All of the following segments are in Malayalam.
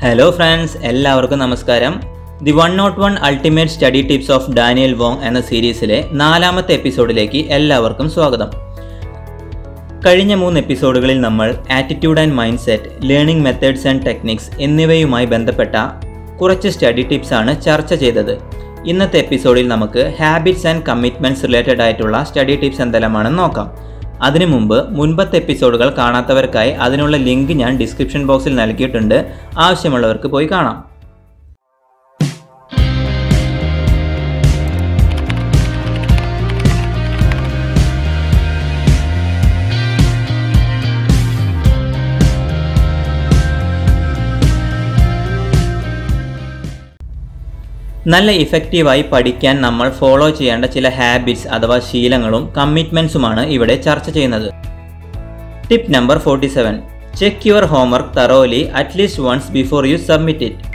ഹലോ ഫ്രണ്ട്സ് എല്ലാവർക്കും നമസ്കാരം the one note one ultimate study tips of Daniel Wong എന്ന സീരീസിലെ നാലാമത്തെ എപ്പിസോഡിലേക്ക് എല്ലാവർക്കും സ്വാഗതം കഴിഞ്ഞ മൂന്ന് എപ്പിസോഡുകളിൽ നമ്മൾ attitude and mindset learning methods and techniques എന്നിവയുമായി ബന്ധപ്പെട്ട കുറച്ച് സ്റ്റഡി ടിപ്സ് ആണ് ചർച്ച ചെയ്തത് ഇന്നത്തെ എപ്പിസോഡിൽ നമുക്ക് ഹാബിറ്റ്സ് ആൻഡ് കമ്മിറ്റ്മെൻറ്റ്സ് റിലേറ്റഡ് ആയിട്ടുള്ള സ്റ്റഡി ടിപ്സ് എന്തെല്ലാമാണെന്ന് നോക്കാം അതിനു മുമ്പ് മുൻപത്തെ എപ്പിസോഡുകൾ കാണാത്തവർക്കായി അതിനുള്ള ലിങ്ക് ഞാൻ ഡിസ്ക്രിപ്ഷൻ ബോക്സിൽ നൽകിയിട്ടുണ്ട് ആവശ്യമുള്ളവർക്ക് പോയി കാണാം നല്ല ഇഫക്റ്റീവായി പഠിക്കാൻ നമ്മൾ ഫോളോ ചെയ്യേണ്ട ചില ഹാബിറ്റ്സ് അഥവാ ശീലങ്ങളും കമ്മിറ്റ്മെൻറ്റ്സുമാണ് ഇവിടെ ചർച്ച ചെയ്യുന്നത് tip number forty seven check your homework thoroughly at least once before you submit it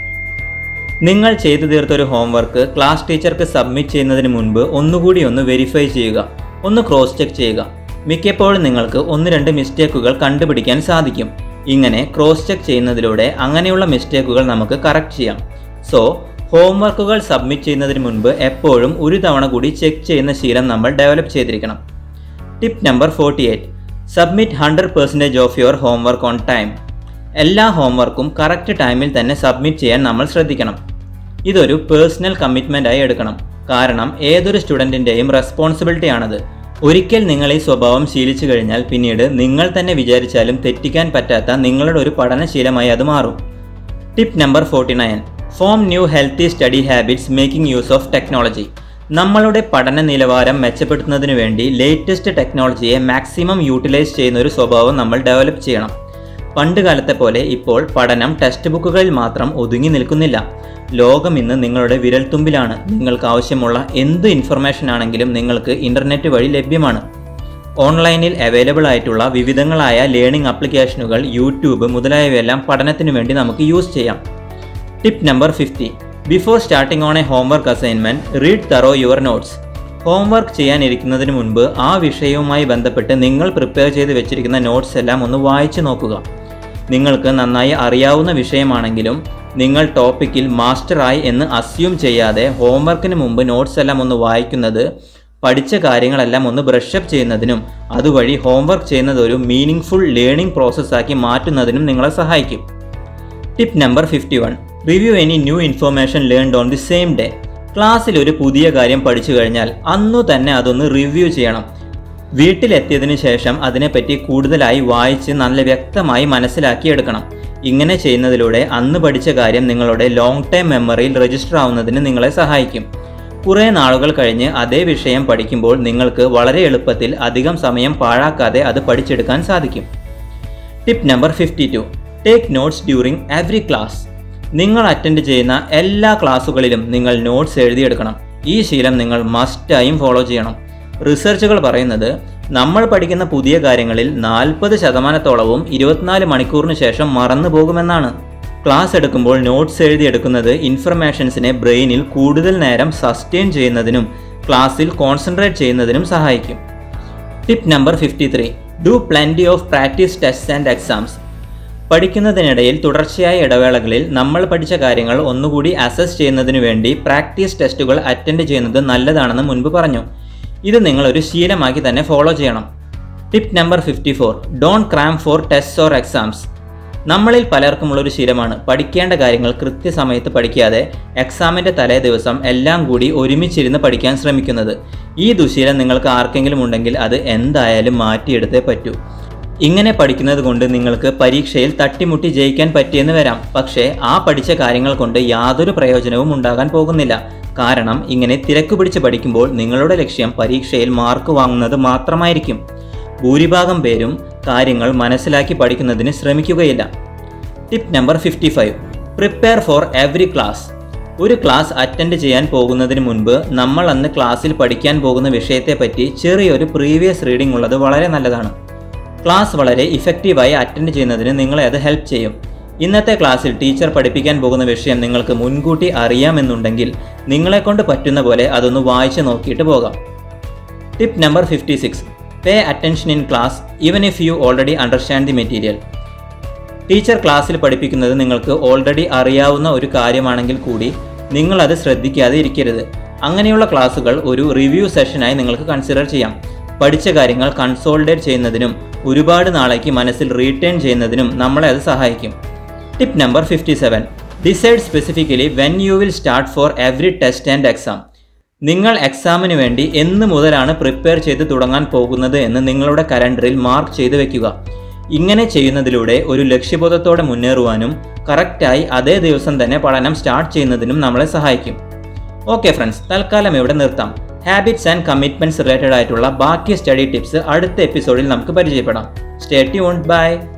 നിങ്ങൾ ചെയ്തു തീർത്തൊരു ഹോംവർക്ക് ക്ലാസ് ടീച്ചർക്ക് സബ്മിറ്റ് ചെയ്യുന്നതിന് മുൻപ് ഒന്നുകൂടി ഒന്ന് വെരിഫൈ ചെയ്യുക ഒന്ന് ക്രോസ് ചെക്ക് ചെയ്യുക മിക്കപ്പോഴും നിങ്ങൾക്ക് ഒന്ന് രണ്ട് മിസ്റ്റേക്കുകൾ കണ്ടുപിടിക്കാൻ സാധിക്കും ഇങ്ങനെ ക്രോസ് ചെക്ക് ചെയ്യുന്നതിലൂടെ അങ്ങനെയുള്ള മിസ്റ്റേക്കുകൾ നമുക്ക് കറക്റ്റ് ചെയ്യാം സോ ഹോംവർക്കുകൾ സബ്മിറ്റ് ചെയ്യുന്നതിന് മുൻപ് എപ്പോഴും ഒരു തവണ കൂടി ചെക്ക് ചെയ്യുന്ന ശീലം നമ്മൾ ഡെവലപ്പ് ചെയ്തിരിക്കണം tip number forty eight submit hundred percentage of your homework on time എല്ലാ ഹോംവർക്കും കറക്റ്റ് ടൈമിൽ തന്നെ സബ്മിറ്റ് ചെയ്യാൻ നമ്മൾ ശ്രദ്ധിക്കണം ഇതൊരു പേഴ്സണൽ കമ്മിറ്റ്മെൻ്റ് ആയി എടുക്കണം കാരണം ഏതൊരു സ്റ്റുഡൻറ്റിൻ്റെയും റെസ്പോൺസിബിലിറ്റി ആണത് ഒരിക്കൽ നിങ്ങൾ ഈ സ്വഭാവം ശീലിച്ചു കഴിഞ്ഞാൽ പിന്നീട് നിങ്ങൾ തന്നെ വിചാരിച്ചാലും തെറ്റിക്കാൻ പറ്റാത്ത നിങ്ങളുടെ ഒരു പഠനശീലമായി അത് മാറും tip number forty nine form new healthy study habits making use of technology നമ്മളുടെ പഠന നിലവാരം മെച്ചപ്പെടുത്തുന്നതിന് വേണ്ടി ലേറ്റസ്റ്റ് ടെക്നോളജിയെ മാക്സിമം യൂട്ടിലൈസ് ചെയ്യുന്ന ഒരു സ്വഭാവം നമ്മൾ ഡെവലപ്പ് ചെയ്യണം പണ്ട് കാലത്തെ പോലെ ഇപ്പോൾ പഠനം ടെക്സ്റ്റ് ബുക്കുകളിൽ മാത്രം ഒതുങ്ങി നിൽക്കുന്നില്ല ലോകം ഇന്ന് നിങ്ങളുടെ വിരൽത്തുമ്പിലാണ് നിങ്ങൾക്ക് ആവശ്യമുള്ള എന്ത് ഇൻഫർമേഷൻ ആണെങ്കിലും നിങ്ങൾക്ക് ഇൻ്റർനെറ്റ് വഴി ലഭ്യമാണ് ഓൺലൈനിൽ അവൈലബിൾ ആയിട്ടുള്ള വിവിധങ്ങളായ ലേണിംഗ് ആപ്ലിക്കേഷനുകൾ യൂട്യൂബ് മുതലായവയെല്ലാം പഠനത്തിന് വേണ്ടി നമുക്ക് യൂസ് ചെയ്യാം tip number fifty before starting on a homework assignment read thorough your notes homework ചെയ്യാനിരിക്കുന്നതിന് മുൻപ് ആ വിഷയവുമായി ബന്ധപ്പെട്ട് നിങ്ങൾ പ്രിപ്പയർ ചെയ്ത് വെച്ചിരിക്കുന്ന നോട്ട്സ് എല്ലാം ഒന്ന് വായിച്ചു നോക്കുക നിങ്ങൾക്ക് നന്നായി അറിയാവുന്ന വിഷയമാണെങ്കിലും നിങ്ങൾ ടോപ്പിക്കിൽ മാസ്റ്ററായി എന്ന് അസ്യൂം ചെയ്യാതെ ഹോംവർക്കിന് മുമ്പ് നോട്ട്സ് എല്ലാം ഒന്ന് വായിക്കുന്നത് പഠിച്ച കാര്യങ്ങളെല്ലാം ഒന്ന് ബ്രഷപ്പ് ചെയ്യുന്നതിനും അതുവഴി ഹോംവർക്ക് ചെയ്യുന്നത് ഒരു മീനിങ് ഫുൾ ലേണിംഗ് പ്രോസസ്സാക്കി മാറ്റുന്നതിനും നിങ്ങളെ സഹായിക്കും tip number fifty one review any new information learned on the same day ക്ലാസ്സിൽ ഒരു പുതിയ കാര്യം പഠിച്ചു കഴിഞ്ഞാൽ അന്നു തന്നെ അതൊന്ന് റിവ്യൂ ചെയ്യണം വീട്ടിലെത്തിയതിനു ശേഷം അതിനെപ്പറ്റി കൂടുതലായി വായിച്ച് നല്ല വ്യക്തമായി മനസ്സിലാക്കിയെടുക്കണം ഇങ്ങനെ ചെയ്യുന്നതിലൂടെ അന്ന് പഠിച്ച കാര്യം നിങ്ങളുടെ ലോങ് ടൈം മെമ്മറിയിൽ രജിസ്റ്റർ ആവുന്നതിന് നിങ്ങളെ സഹായിക്കും കുറേ നാളുകൾ കഴിഞ്ഞ് അതേ വിഷയം പഠിക്കുമ്പോൾ നിങ്ങൾക്ക് വളരെ എളുപ്പത്തിൽ അധികം സമയം പാഴാക്കാതെ അത് പഠിച്ചെടുക്കാൻ സാധിക്കും tip number fifty two take notes during every class നിങ്ങൾ അറ്റൻഡ് ചെയ്യുന്ന എല്ലാ ക്ലാസ്സുകളിലും നിങ്ങൾ നോട്ട്സ് എഴുതിയെടുക്കണം ഈ ശീലം നിങ്ങൾ മസ്റ്റായും ഫോളോ ചെയ്യണം റിസർച്ചുകൾ പറയുന്നത് നമ്മൾ പഠിക്കുന്ന പുതിയ കാര്യങ്ങളിൽ നാൽപ്പത് ശതമാനത്തോളവും ഇരുപത്തിനാല് മണിക്കൂറിന് ശേഷം മറന്നു പോകുമെന്നാണ് ക്ലാസ് എടുക്കുമ്പോൾ നോട്ട്സ് എഴുതിയെടുക്കുന്നത് ഇൻഫർമേഷൻസിനെ ബ്രെയിനിൽ കൂടുതൽ നേരം സസ്റ്റെയിൻ ചെയ്യുന്നതിനും ക്ലാസ്സിൽ കോൺസെൻട്രേറ്റ് ചെയ്യുന്നതിനും സഹായിക്കും tip number fifty three do plenty of practice test and exams പഠിക്കുന്നതിനിടയിൽ തുടർച്ചയായ ഇടവേളകളിൽ നമ്മൾ പഠിച്ച കാര്യങ്ങൾ ഒന്നുകൂടി അസസ് ചെയ്യുന്നതിനു വേണ്ടി പ്രാക്ടീസ് ടെസ്റ്റുകൾ അറ്റൻഡ് ചെയ്യുന്നത് നല്ലതാണെന്ന് മുൻപ് പറഞ്ഞു ഇത് നിങ്ങൾ ഒരു ശീലമാക്കി തന്നെ ഫോളോ ചെയ്യണം tip number fifty four don't cram for test or exams നമ്മളിൽ പലർക്കുമുള്ളൊരു ശീലമാണ് പഠിക്കേണ്ട കാര്യങ്ങൾ കൃത്യസമയത്ത് പഠിക്കാതെ എക്സാമിൻ്റെ തലേ ദിവസം എല്ലാം കൂടി ഒരുമിച്ചിരുന്ന് പഠിക്കാൻ ശ്രമിക്കുന്നത് ഈ ദുശീലം നിങ്ങൾക്ക് ആർക്കെങ്കിലും ഉണ്ടെങ്കിൽ അത് എന്തായാലും മാറ്റിയെടുത്തേ പറ്റൂ ഇങ്ങനെ പഠിക്കുന്നത് കൊണ്ട് നിങ്ങൾക്ക് പരീക്ഷയിൽ തട്ടിമുട്ടി ജയിക്കാൻ പറ്റിയെന്ന് വരാം പക്ഷേ ആ പഠിച്ച കാര്യങ്ങൾ കൊണ്ട് യാതൊരു പ്രയോജനവും ഉണ്ടാകാൻ പോകുന്നില്ല കാരണം ഇങ്ങനെ തിരക്ക് പിടിച്ച് പഠിക്കുമ്പോൾ നിങ്ങളുടെ ലക്ഷ്യം പരീക്ഷയിൽ മാർക്ക് വാങ്ങുന്നത് മാത്രമായിരിക്കും ഭൂരിഭാഗം പേരും കാര്യങ്ങൾ മനസ്സിലാക്കി പഠിക്കുന്നതിന് ശ്രമിക്കുകയില്ല tip number fifty five prepare for every class ഒരു ക്ലാസ് അറ്റൻഡ് ചെയ്യാൻ പോകുന്നതിന് മുൻപ് നമ്മൾ അന്ന് ക്ലാസ്സിൽ പഠിക്കാൻ പോകുന്ന വിഷയത്തെപ്പറ്റി ചെറിയൊരു പ്രീവിയസ് റീഡിംഗ് ഉള്ളത് വളരെ നല്ലതാണ് ക്ലാസ് വളരെ ഇഫക്റ്റീവായി അറ്റൻഡ് ചെയ്യുന്നതിന് നിങ്ങളെ അത് ഹെൽപ്പ് ചെയ്യും ഇന്നത്തെ ക്ലാസ്സിൽ ടീച്ചർ പഠിപ്പിക്കാൻ പോകുന്ന വിഷയം നിങ്ങൾക്ക് മുൻകൂട്ടി അറിയാമെന്നുണ്ടെങ്കിൽ നിങ്ങളെക്കൊണ്ട് പറ്റുന്ന പോലെ അതൊന്ന് വായിച്ചു നോക്കിയിട്ട് പോകാം tip number fifty six pay attention in class even if you already understand the material teacher ക്ലാസ്സിൽ പഠിപ്പിക്കുന്നത് നിങ്ങൾക്ക് ഓൾറെഡി അറിയാവുന്ന ഒരു കാര്യമാണെങ്കിൽ കൂടി നിങ്ങളത് ശ്രദ്ധിക്കാതെ ഇരിക്കരുത് അങ്ങനെയുള്ള ക്ലാസ്സുകൾ ഒരു റിവ്യൂ സെഷനായി നിങ്ങൾക്ക് കൺസിഡർ ചെയ്യാം പഠിച്ച കാര്യങ്ങൾ കൺസോൾഡേറ്റ് ചെയ്യുന്നതിനും ഒരുപാട് നാളേക്ക് മനസ്സിൽ റീറ്റേൺ ചെയ്യുന്നതിനും നമ്മളെ അത് സഹായിക്കും tip number fifty seven decide specifically when you will start for every test and exam നിങ്ങൾ എക്സാമിന് വേണ്ടി എന്ന് മുതലാണ് പ്രിപ്പയർ ചെയ്ത് തുടങ്ങാൻ പോകുന്നത് എന്ന് നിങ്ങളുടെ കലണ്ടറിൽ മാർക്ക് ചെയ്ത് വെക്കുക ഇങ്ങനെ ചെയ്യുന്നതിലൂടെ ഒരു ലക്ഷ്യബോധത്തോടെ മുന്നേറുവാനും കറക്റ്റായി അതേ ദിവസം തന്നെ പഠനം സ്റ്റാർട്ട് ചെയ്യുന്നതിനും നമ്മളെ സഹായിക്കും ഓക്കെ ഫ്രണ്ട്സ് തൽക്കാലം ഇവിടെ നിർത്താം ഹാബിറ്റ്സ് ആൻഡ് കമ്മിറ്റ്മെന്റ്സ് റിലേറ്റഡ് ആയിട്ടുള്ള ബാക്കി സ്റ്റഡി ടിപ്സ് അടുത്ത എപ്പിസോഡിൽ നമുക്ക് പരിചയപ്പെടാം സ്റ്റേ ട്യൂൺഡ് ബൈ